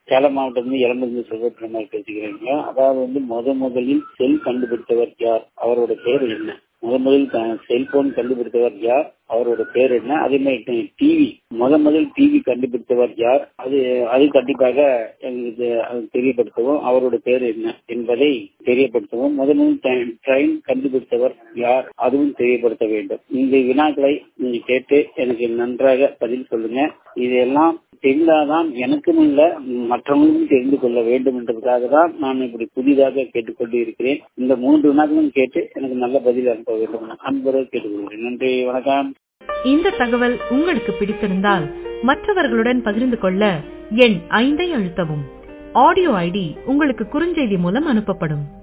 சேலம் மாவட்டத்திலிருந்து இளம்பிருந்து செல்வப்பிரமாள் பேசுகிறேங்க அதாவது வந்து முத முதலில் செல் கண்டுபிடித்தவர் யார் அவரோட பேர் என்ன முத முதலில் செல்போன் கண்டுபிடித்தவர் யார் அவரோட பேர் என்ன அதே மாதிரி டிவி முத முதல் டிவி கண்டுபிடித்தவர் யார் அது அது கண்டிப்பாக எங்களுக்கு அது தெரியப்படுத்தவும் அவரோட பேர் என்ன என்பதை தெரியப்படுத்தவும் முத முதல் ட்ரெயின் கண்டுபிடித்தவர் யார் அதுவும் தெரியப்படுத்த வேண்டும் இந்த வினாக்களை நீங்க கேட்டு எனக்கு நன்றாக பதில் சொல்லுங்க இதெல்லாம் தெரிந்தாதான் எனக்கும் இல்ல மற்றவங்களுக்கும் தெரிந்து கொள்ள வேண்டும் என்பதற்காக தான் நான் இப்படி புதிதாக கேட்டுக்கொண்டு இருக்கிறேன் இந்த மூன்று வினாக்களும் கேட்டு எனக்கு நல்ல பதில் அனுப்ப வேண்டும் அன்புடன் கேட்டுக்கொள்கிறேன் நன்றி வணக்கம் இந்த தகவல் உங்களுக்கு பிடித்திருந்தால் மற்றவர்களுடன் பகிர்ந்து கொள்ள எண் ஐந்தை அழுத்தவும் ஆடியோ ஐடி உங்களுக்கு குறுஞ்செய்தி மூலம் அனுப்பப்படும்